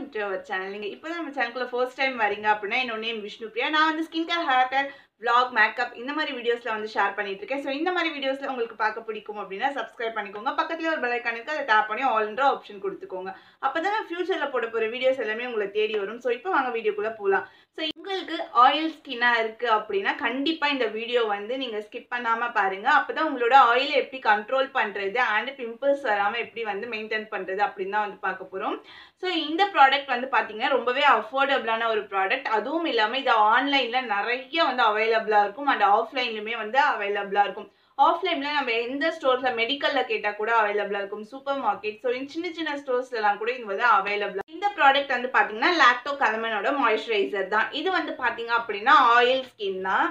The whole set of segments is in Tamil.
வெல்கம் டு அவர் சேனல் நீங்கள் இப்போ தான் நம்ம சேனலுக்குள்ள ஃபர்ஸ்ட் டைம் வரீங்க அப்படின்னா என்னோட நேம் விஷ்ணு பிரியா நான் வந்து skin care hair care vlog makeup இந்த மாதிரி வீடியோஸில் வந்து ஷேர் பண்ணிட்டு இருக்கேன் ஸோ இந்த மாதிரி வீடியோஸில் உங்களுக்கு பார்க்க பிடிக்கும் அப்படின்னா சப்ஸ்கிரைப் பண்ணிக்கோங்க பக்கத்துல ஒரு பெல் ஐக்கான் இருக்கு அதை டேப் பண்ணி ஆல்ன்ற ஆப்ஷன் கொடுத்துக்கோங்க அப்போ தான் ஃபியூச்சரில் போட போகிற வீடியோஸ் எல்லாமே உங்களை தேடி வரும் ஸோ இப்போ வாங்க வீடியோக்குள்ளே போகலாம் ஸோ உங்களுக்கு ஆயில் ஸ்கின்னாக இருக்குது அப்படின்னா கண்டிப்பாக இந்த வீடியோ வந்து நீங்கள் ஸ்கிப் பண்ணாமல் பாருங்கள் அப்போ தான் உங்களோட ஆயிலை எப்படி கண்ட்ரோல் பண்ணுறது அண்ட் பிம்பிள்ஸ் வராமல் எப்படி வந்து மெயின்டைன் பண்ணுறது அப்படின்னு தான் வந்து பார்க்க போகிறோம் ஸோ இந்த ப்ராடக்ட் வந்து பார்த்தீங்கன்னா ரொம்பவே அஃபோர்டபுளான ஒரு ப்ராடக்ட் அதுவும் இல்லாமல் இது ஆன்லைனில் நிறைய வந்து அவைலபிளாக இருக்கும் அண்ட் ஆஃப்லைன்லையுமே வந்து அவைலபிளாக இருக்கும் ஆஃப்லைனில் நம்ம எந்த ஸ்டோர்ஸில் மெடிக்கலில் கேட்டால் கூட அவைலபிளாக இருக்கும் சூப்பர் மார்க்கெட் ஸோ சின்ன சின்ன ஸ்டோர்ஸ்லாம் கூட இது வந்து அவைலபிளாக இந்த ப்ராடக்ட் வந்து பார்த்தீங்கன்னா லாக்டோ கலமனோட மாய்ஸ்சரைசர் தான் இது வந்து பார்த்தீங்க அப்படின்னா ஆயில் ஸ்கின் தான்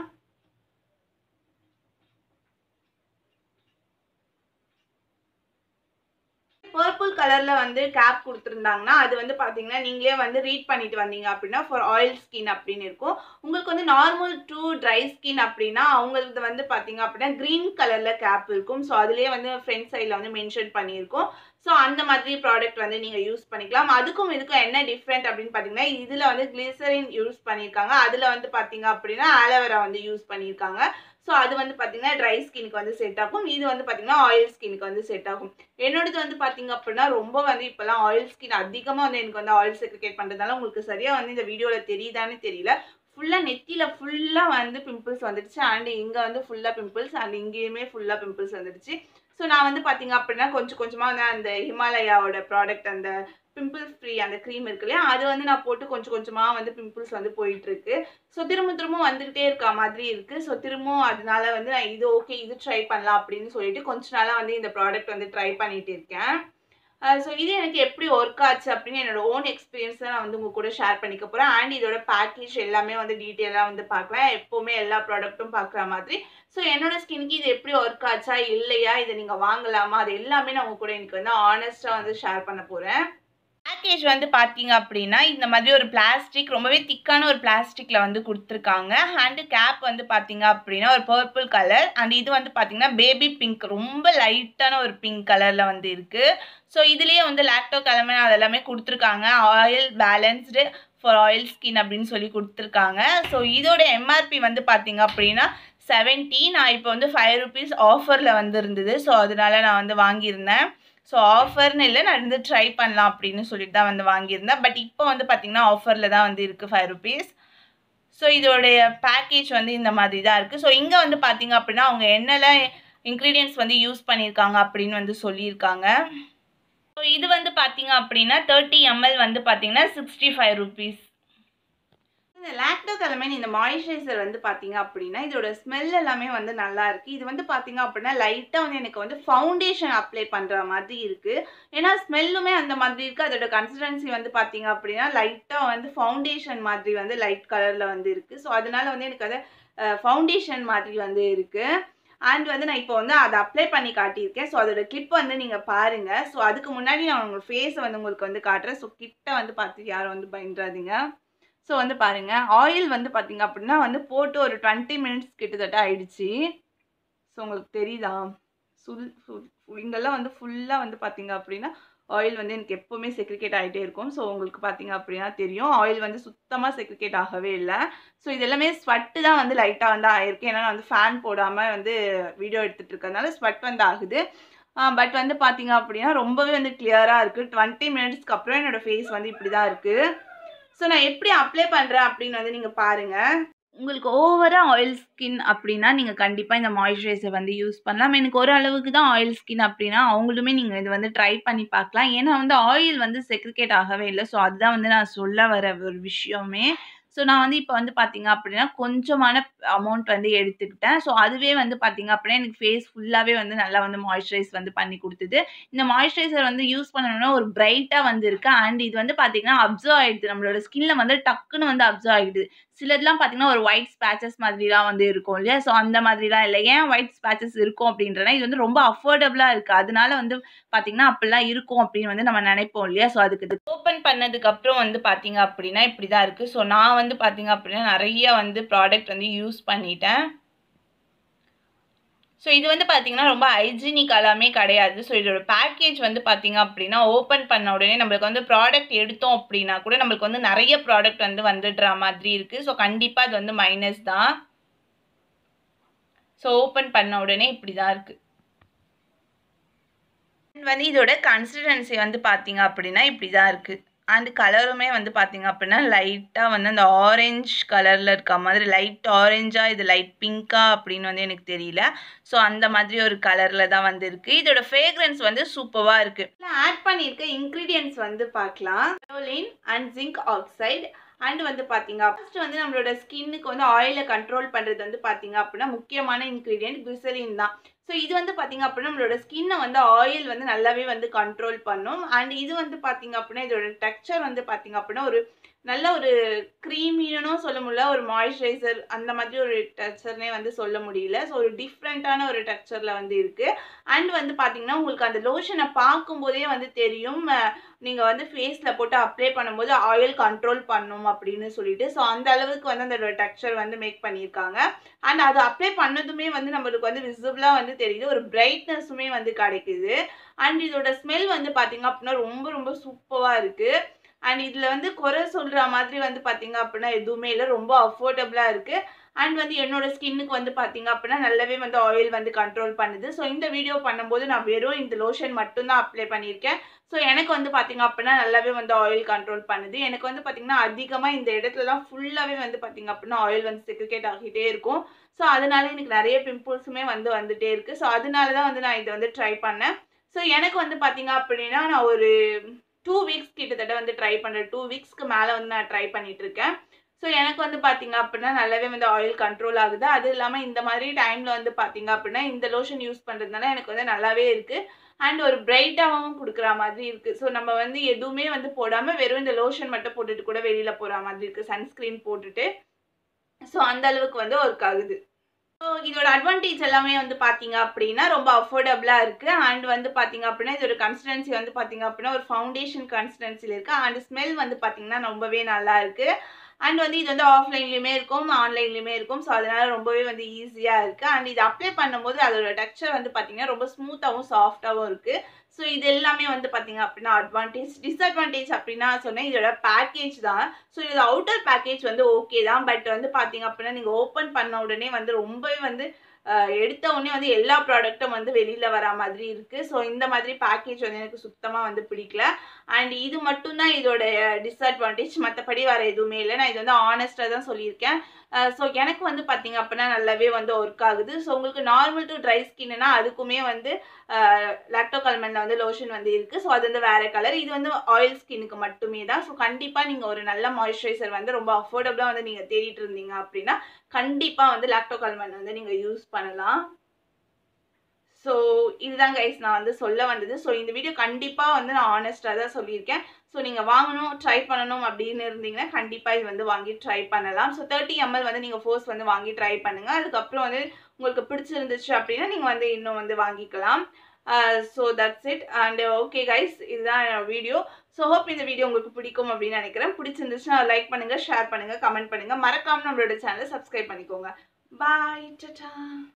பர்பிள் கலர்ல வந்து கேப் கொடுத்துருந்தாங்கன்னா அது வந்து பாத்தீங்கன்னா நீங்களே வந்து ரீட் பண்ணிட்டு வந்தீங்க அப்படின்னா ஃபார் ஆயில் ஸ்கின் அப்படின்னு இருக்கும் உங்களுக்கு வந்து நார்மல் டு ட்ரை ஸ்கின் அப்படின்னா அவங்களுக்கு வந்து பாத்தீங்க அப்படின்னா கிரீன் கலர்ல கேப் இருக்கும் ஸோ அதுலேயே வந்து ஃப்ரண்ட் சைடில் வந்து மென்ஷன் பண்ணியிருக்கோம் ஸோ அந்த மாதிரி ப்ராடக்ட் வந்து நீங்கள் யூஸ் பண்ணிக்கலாம் அதுக்கும் இதுக்கும் என்ன டிஃப்ரெண்ட் அப்படின்னு பார்த்தீங்கன்னா இதில் வந்து கிளிசரின் யூஸ் பண்ணியிருக்காங்க அதில் வந்து பார்த்தீங்க அப்படின்னா ஆலோவேரா வந்து யூஸ் பண்ணியிருக்காங்க ஸோ அது வந்து பார்த்தீங்கன்னா ட்ரை ஸ்கினுக்கு வந்து செட் ஆகும் இது வந்து பார்த்தீங்கன்னா ஆயில் ஸ்கினுக்கு வந்து செட் ஆகும் என்னோடது வந்து பார்த்தீங்க அப்படின்னா ரொம்ப வந்து இப்போலாம் ஆயில் ஸ்கின் அதிகமாக வந்து எனக்கு வந்து ஆயில் செக்ரிகேட் பண்ணுறதுனால உங்களுக்கு சரியாக வந்து இந்த வீடியோவில் தெரியுதான்னு தெரியல ஃபுல்லாக நெத்தியில் ஃபுல்லாக வந்து பிம்பிள்ஸ் வந்துடுச்சு அண்ட் இங்கே வந்து ஃபுல்லாக பிம்பிள்ஸ் அண்ட் இங்கேயுமே ஃபுல்லாக பிம்பிள்ஸ் வந்துடுச்சு ஸோ நான் வந்து பார்த்தீங்க அப்படின்னா கொஞ்சம் கொஞ்சமாக வந்து அந்த ஹிமாலயாவோட ப்ராடக்ட் அந்த பிம்பிள்ஸ் ஃப்ரீ அந்த க்ரீம் இருக்கு இல்லையா அது வந்து நான் போட்டு கொஞ்சம் கொஞ்சமாக வந்து பிம்பிள்ஸ் வந்து போயிட்டு இருக்கு ஸோ திரும்ப திரும்ப வந்துக்கிட்டே இருக்க மாதிரி இருக்கு ஸோ திரும்பவும் அதனால வந்து நான் இது ஓகே இது ட்ரை பண்ணலாம் அப்படின்னு சொல்லிட்டு கொஞ்ச நாளாக வந்து இந்த ப்ராடக்ட் வந்து ட்ரை பண்ணிட்டு இருக்கேன் ஸோ இது எனக்கு எப்படி ஒர்க் ஆச்சு அப்படின்னு என்னோட ஓன் எக்ஸ்பீரியன்ஸ் தான் நான் வந்து உங்கள் கூட ஷேர் பண்ணிக்க போகிறேன் அண்ட் இதோட பேக்கேஜ் எல்லாமே வந்து டீட்டெயிலாக வந்து பார்க்கலாம் எப்போவுமே எல்லா ப்ராடக்ட்டும் பார்க்குற மாதிரி ஸோ என்னோட ஸ்கின்க்கு இது எப்படி ஒர்க் ஆச்சா இல்லையா இதை நீங்கள் வாங்கலாமா அது எல்லாமே நான் உங்கள் கூட எனக்கு வந்து ஆனஸ்ட்டாக வந்து ஷேர் பண்ண போகிறேன் பேக்கேஜ் வந்து பார்த்தீங்க அப்படின்னா இந்த மாதிரி ஒரு பிளாஸ்டிக் ரொம்பவே திக்கான ஒரு பிளாஸ்டிக்கில் வந்து கொடுத்துருக்காங்க ஹேண்டு கேப் வந்து பார்த்தீங்க அப்படின்னா ஒரு பர்பிள் கலர் அண்ட் இது வந்து பார்த்தீங்கன்னா பேபி பிங்க் ரொம்ப லைட்டான ஒரு பிங்க் கலரில் வந்து இருக்குது ஸோ இதுலேயே வந்து லேக்டோ கிழமை அதெல்லாமே கொடுத்துருக்காங்க oil balanced for oil skin அப்படின்னு சொல்லி கொடுத்துருக்காங்க ஸோ இதோட எம்ஆர்பி வந்து பார்த்தீங்க அப்படின்னா செவன்ட்டி நான் இப்போ வந்து ஃபைவ் ருபீஸ் ஆஃபரில் வந்து இருந்தது ஸோ அதனால நான் வந்து வாங்கியிருந்தேன் ஸோ ஆஃபர்னு இல்லை நான் வந்து ட்ரை பண்ணலாம் அப்படின்னு சொல்லிட்டு தான் வந்து வாங்கியிருந்தேன் பட் இப்போ வந்து பார்த்திங்கன்னா ஆஃபரில் தான் வந்து இருக்குது ஃபைவ் ருபீஸ் ஸோ இதோடைய பேக்கேஜ் வந்து இந்த மாதிரி தான் இருக்குது ஸோ இங்கே வந்து பார்த்திங்க அப்படின்னா அவங்க என்னெல்லாம் இன்க்ரீடியன்ட்ஸ் வந்து யூஸ் பண்ணியிருக்காங்க அப்படின்னு வந்து சொல்லியிருக்காங்க ஸோ இது வந்து பார்த்தீங்க அப்படின்னா தேர்ட்டி எம்எல் வந்து பார்த்தீங்கன்னா சிக்ஸ்டி ஃபைவ் ருபீஸ் இந்த லாக்டோ கலமைன் இந்த மாய்ஸ்சரைசர் வந்து பார்த்தீங்க அப்படின்னா இதோட ஸ்மெல் எல்லாமே வந்து நல்லா இருக்குது இது வந்து பார்த்தீங்க அப்படின்னா லைட்டாக வந்து எனக்கு வந்து ஃபவுண்டேஷன் அப்ளை பண்ணுற மாதிரி இருக்குது ஏன்னா ஸ்மெல்லுமே அந்த மாதிரி இருக்குது அதோட கன்சிஸ்டன்சி வந்து பார்த்தீங்க அப்படின்னா லைட்டாக வந்து ஃபவுண்டேஷன் மாதிரி வந்து லைட் கலரில் வந்து இருக்குது ஸோ அதனால வந்து எனக்கு அது ஃபவுண்டேஷன் மாதிரி வந்து இருக்குது அண்ட் வந்து நான் இப்போ வந்து அதை அப்ளை பண்ணி காட்டியிருக்கேன் ஸோ அதோட கிளிப் வந்து நீங்கள் பாருங்கள் ஸோ அதுக்கு முன்னாடி நான் உங்கள் ஃபேஸை வந்து உங்களுக்கு வந்து காட்டுறேன் ஸோ கிட்ட வந்து பார்த்து யாரும் வந்து பயந்துடாதீங்க ஸோ வந்து பாருங்கள் ஆயில் வந்து பார்த்தீங்க அப்படின்னா வந்து போட்டு ஒரு டுவெண்ட்டி மினிட்ஸ் கிட்டத்தட்ட ஆயிடுச்சு ஸோ உங்களுக்கு தெரியுதா சுல் சுல் இங்கெல்லாம் வந்து ஃபுல்லாக வந்து பார்த்தீங்க அப்படின்னா ஆயில் வந்து எனக்கு எப்போவுமே செக்ரிகேட் ஆகிட்டே இருக்கும் ஸோ உங்களுக்கு பார்த்தீங்க அப்படின்னா தெரியும் ஆயில் வந்து சுத்தமாக செக்ரிகேட் ஆகவே இல்லை ஸோ இது எல்லாமே ஸ்வெட்டு தான் வந்து லைட்டாக வந்து ஆயிருக்கு ஏன்னா நான் வந்து ஃபேன் போடாமல் வந்து வீடியோ எடுத்துகிட்டு இருக்கிறதுனால ஸ்வெட் வந்து ஆகுது பட் வந்து பார்த்தீங்க அப்படின்னா ரொம்பவே வந்து கிளியராக இருக்குது டுவெண்ட்டி மினிட்ஸ்க்கு அப்புறம் என்னோடய ஃபேஸ் வந்து இப்படி தான் இருக்குது ஸோ நான் எப்படி அப்ளை பண்ணுறேன் அப்படின்னு வந்து நீங்கள் பாருங்கள் உங்களுக்கு ஓவராக ஆயில் ஸ்கின் அப்படின்னா நீங்கள் கண்டிப்பாக இந்த மாய்ஸ்சரைசர் வந்து யூஸ் பண்ணலாம் எனக்கு ஒரு அளவுக்கு தான் ஆயில் ஸ்கின் அப்படின்னா அவங்களுமே நீங்கள் இது வந்து ட்ரை பண்ணி பார்க்கலாம் ஏன்னா வந்து ஆயில் வந்து செக்ரிகேட் ஆகவே இல்லை ஸோ அதுதான் வந்து நான் சொல்ல வர ஒரு விஷயமே ஸோ நான் வந்து இப்போ வந்து பார்த்தீங்க அப்படின்னா கொஞ்சமான அமௌண்ட் வந்து எடுத்துக்கிட்டேன் ஸோ அதுவே வந்து பார்த்தீங்க அப்படின்னா எனக்கு ஃபேஸ் ஃபுல்லாகவே வந்து நல்லா வந்து மாய்ஸ்சரைஸ் வந்து பண்ணி கொடுத்தது இந்த மாய்ஸ்சரைசர் வந்து யூஸ் பண்ணணும்னா ஒரு பிரைட்டாக வந்து இருக்குது அண்ட் இது வந்து பார்த்தீங்கன்னா அப்சர்வ் ஆகிடுது நம்மளோட ஸ்கின்ல வந்து டக்குன்னு வந்து அப்சர்வ் ஆகிடுது சிலர்லாம் பார்த்தீங்கன்னா ஒரு ஒயிட் ஸ்பேச்சஸ் மாதிரிலாம் வந்து இருக்கும் இல்லையா ஸோ அந்த மாதிரிலாம் இல்லை ஏன் ஒயிட் ஸ்பேச்சஸ் இருக்கும் அப்படின்றனா இது வந்து ரொம்ப அஃபோர்டபுளாக இருக்குது அதனால வந்து பார்த்தீங்கன்னா அப்படிலாம் இருக்கும் அப்படின்னு வந்து நம்ம நினைப்போம் இல்லையா ஸோ அதுக்கு ஓப்பன் பண்ணதுக்கு அப்புறம் வந்து பார்த்தீங்க அப்படின்னா இப்படி தான் இருக்குது ஸோ நான் வந்து பார்த்தீங்க அப்படின்னா நிறைய வந்து ப்ராடக்ட் வந்து யூஸ் பண்ணிட்டேன் ஸோ இது வந்து பார்த்தீங்கன்னா ரொம்ப ஹைஜீனிக் எல்லாமே கிடையாது ஸோ இதோட பேக்கேஜ் வந்து பார்த்தீங்க அப்படின்னா ஓப்பன் பண்ண உடனே நம்மளுக்கு வந்து ப்ராடக்ட் எடுத்தோம் அப்படின்னா கூட நம்மளுக்கு வந்து நிறைய ப்ராடக்ட் வந்து வந்துடுற மாதிரி இருக்குது ஸோ கண்டிப்பாக இது வந்து மைனஸ் தான் ஸோ ஓப்பன் பண்ண உடனே இப்படி தான் இருக்குது வந்து இதோட கன்சிஸ்டன்சி வந்து பார்த்தீங்க அப்படின்னா இப்படி தான் இருக்குது அண்ட் கலருமே வந்து பார்த்தீங்க அப்படின்னா லைட்டாக வந்து அந்த ஆரஞ்ச் கலரில் இருக்க மாதிரி லைட் ஆரஞ்சாக இது லைட் பிங்க்கா அப்படின்னு வந்து எனக்கு தெரியல ஸோ அந்த மாதிரி ஒரு கலரில் தான் வந்து இருக்குது இதோட ஃப்ரேக்ரன்ஸ் வந்து சூப்பராக இருக்குது ஆட் பண்ணியிருக்க இன்க்ரீடியன்ஸ் வந்து பார்க்கலாம் அண்ட் ஜிங்க் ஆக்சைடு அண்ட் வந்து பார்த்தீங்க ஃபர்ஸ்ட் வந்து நம்மளோட ஸ்கின்னுக்கு வந்து ஆயிலை கண்ட்ரோல் பண்ணுறது வந்து பார்த்தீங்க அப்படின்னா முக்கியமான இன்க்ரீடியன்ட் குசரின் தான் ஸோ இது வந்து பார்த்தீங்க அப்படின்னா நம்மளோட ஸ்கின்னை வந்து ஆயில் வந்து நல்லாவே வந்து கண்ட்ரோல் பண்ணும் அண்ட் இது வந்து பார்த்தீங்க அப்படின்னா இதோட டெக்ஸ்சர் வந்து பார்த்தீங்க அப்படின்னா ஒரு நல்ல ஒரு க்ரீமியனும் சொல்ல முடியல ஒரு மாய்ஸ்சரைசர் அந்த மாதிரி ஒரு டெக்ஸ்சர்னே வந்து சொல்ல முடியல ஸோ ஒரு டிஃப்ரெண்ட்டான ஒரு டெக்ஸ்சரில் வந்து இருக்குது அண்ட் வந்து பார்த்தீங்கன்னா உங்களுக்கு அந்த லோஷனை பார்க்கும்போதே வந்து தெரியும் நீங்கள் வந்து ஃபேஸில் போட்டு அப்ளை பண்ணும்போது ஆயில் கண்ட்ரோல் பண்ணும் அப்படின்னு சொல்லிட்டு ஸோ அந்த அளவுக்கு வந்து அந்த டெக்ஸ்சர் வந்து மேக் பண்ணியிருக்காங்க அண்ட் அது அப்ளை பண்ணதுமே வந்து நம்மளுக்கு வந்து விசிபிளாக வந்து தெரியுது ஒரு பிரைட்னஸுமே வந்து கிடைக்குது அண்ட் இதோட ஸ்மெல் வந்து பார்த்தீங்க அப்படின்னா ரொம்ப ரொம்ப சூப்பராக இருக்குது அண்ட் இதில் வந்து குறை சொல்கிற மாதிரி வந்து பார்த்தீங்க அப்படின்னா எதுவுமே இல்லை ரொம்ப அஃபோர்டபுளாக இருக்குது அண்ட் வந்து என்னோட ஸ்கின்னுக்கு வந்து பார்த்தீங்க அப்படின்னா நல்லாவே வந்து ஆயில் வந்து கண்ட்ரோல் பண்ணுது ஸோ இந்த வீடியோ பண்ணும்போது நான் வெறும் இந்த லோஷன் மட்டும்தான் அப்ளை பண்ணியிருக்கேன் ஸோ எனக்கு வந்து பார்த்தீங்க அப்படின்னா நல்லாவே வந்து ஆயில் கண்ட்ரோல் பண்ணுது எனக்கு வந்து பார்த்தீங்கன்னா அதிகமாக இந்த இடத்துலலாம் ஃபுல்லாகவே வந்து பார்த்தீங்க அப்படின்னா ஆயில் வந்து செக்ரிகேட் ஆகிட்டே இருக்கும் ஸோ அதனால எனக்கு நிறைய பிம்பிள்ஸுமே வந்து வந்துட்டே இருக்குது ஸோ அதனால தான் வந்து நான் இதை வந்து ட்ரை பண்ணேன் ஸோ எனக்கு வந்து பார்த்தீங்க அப்படின்னா நான் ஒரு டூ வீக்ஸ் கிட்டத்தட்ட வந்து ட்ரை பண்ணுறேன் டூ வீக்ஸ்க்கு மேலே வந்து நான் ட்ரை பண்ணிட்டு இருக்கேன் ஸோ எனக்கு வந்து பார்த்தீங்க அப்படின்னா நல்லாவே வந்து ஆயில் கண்ட்ரோல் ஆகுது அது இல்லாமல் இந்த மாதிரி டைமில் வந்து பார்த்தீங்க அப்படின்னா இந்த லோஷன் யூஸ் பண்ணுறதுனால எனக்கு வந்து நல்லாவே இருக்குது அண்ட் ஒரு பிரைட்டாகவும் கொடுக்குற மாதிரி இருக்குது ஸோ நம்ம வந்து எதுவுமே வந்து போடாமல் வெறும் இந்த லோஷன் மட்டும் போட்டுட்டு கூட வெளியில் போகிற மாதிரி இருக்குது சன்ஸ்க்ரீன் போட்டுட்டு ஸோ அந்த அளவுக்கு வந்து ஒர்க் ஆகுது ஸோ இதோட அட்வான்டேஜ் எல்லாமே வந்து பார்த்தீங்க அப்படின்னா ரொம்ப அஃபோர்டபுளாக இருக்குது அண்ட் வந்து பார்த்தீங்க அப்படின்னா இதோட கன்சிஸ்டன்சி வந்து பார்த்தீங்க அப்படின்னா ஒரு ஃபவுண்டேஷன் கன்சிஸ்டன்சியில் இருக்குது அண்ட் ஸ்மெல் வந்து பார்த்தீங்கன்னா ரொம்பவே நல்லா இருக்குது அண்ட் வந்து இது வந்து ஆஃப்லைன்லேயுமே இருக்கும் ஆன்லைன்லேயுமே இருக்கும் ஸோ அதனால ரொம்பவே வந்து ஈஸியாக இருக்குது அண்ட் இது அப்ளை பண்ணும்போது அதோட டெக்ஸ்சர் வந்து பார்த்தீங்கன்னா ரொம்ப ஸ்மூத்தாகவும் சாஃப்டாகவும் இருக்குது ஸோ இது எல்லாமே வந்து பார்த்தீங்க அப்படின்னா அட்வான்டேஜ் டிஸ்அட்வான்டேஜ் அப்படின்னா சொன்னேன் இதோட பேக்கேஜ் தான் ஸோ இது அவுட்டர் பேக்கேஜ் வந்து ஓகே தான் பட் வந்து பார்த்தீங்க அப்படின்னா நீங்கள் ஓப்பன் பண்ண உடனே வந்து ரொம்பவே வந்து எடுத்த உடனே வந்து எல்லா ப்ராடக்ட்டும் வந்து வெளியில் வர மாதிரி இருக்குது ஸோ இந்த மாதிரி பேக்கேஜ் வந்து எனக்கு சுத்தமாக வந்து பிடிக்கல அண்ட் இது மட்டும்தான் இதோட டிஸ்அட்வான்டேஜ் மற்றபடி வேறு எதுவுமே இல்லை நான் இது வந்து ஆனஸ்ட்டாக தான் சொல்லியிருக்கேன் ஸோ எனக்கு வந்து பார்த்தீங்க அப்படின்னா நல்லாவே வந்து ஒர்க் ஆகுது ஸோ உங்களுக்கு நார்மல் டு ட்ரை ஸ்கின்னா அதுக்குமே வந்து லாக்டோ கல்மனில் வந்து லோஷன் வந்து இருக்குது ஸோ அது வந்து வேறு கலர் இது வந்து ஆயில் ஸ்கின்னுக்கு மட்டுமே தான் ஸோ கண்டிப்பாக நீங்கள் ஒரு நல்ல மாய்ஸ்சரைசர் வந்து ரொம்ப அஃபோர்டபுளாக வந்து நீங்கள் தேடிட்டு இருந்தீங்க அப்படின்னா கண்டிப்பாக வந்து லாக்டோ கல்மன் வந்து நீங்கள் யூஸ் பண்ணலாம் ஸோ இதுதான் கைஸ் நான் வந்து சொல்ல வந்தது ஸோ இந்த வீடியோ கண்டிப்பாக வந்து நான் ஆனஸ்ட்டாக தான் சொல்லியிருக்கேன் ஸோ நீங்கள் வாங்கணும் ட்ரை பண்ணணும் அப்படின்னு இருந்தீங்கன்னா கண்டிப்பாக இது வந்து வாங்கி ட்ரை பண்ணலாம் ஸோ தேர்ட்டி எம்எல் வந்து நீங்கள் ஃபோர்ஸ் வந்து வாங்கி ட்ரை பண்ணுங்கள் அதுக்கப்புறம் வந்து உங்களுக்கு பிடிச்சிருந்துச்சு அப்படின்னா நீங்கள் வந்து இன்னும் வந்து வாங்கிக்கலாம் so that's it and okay guys இதுதான் வீடியோ ஸோ ஹோப் இந்த வீடியோ உங்களுக்கு பிடிக்கும் அப்படின்னு நினைக்கிறேன் பிடிச்சிருந்துச்சுன்னா லைக் பண்ணுங்கள் ஷேர் பண்ணுங்கள் கமெண்ட் பண்ணுங்கள் மறக்காமல் நம்மளோட சேனலை சப்ஸ்கிரைப் பண்ணிக்கோங்க பாய் டட்டா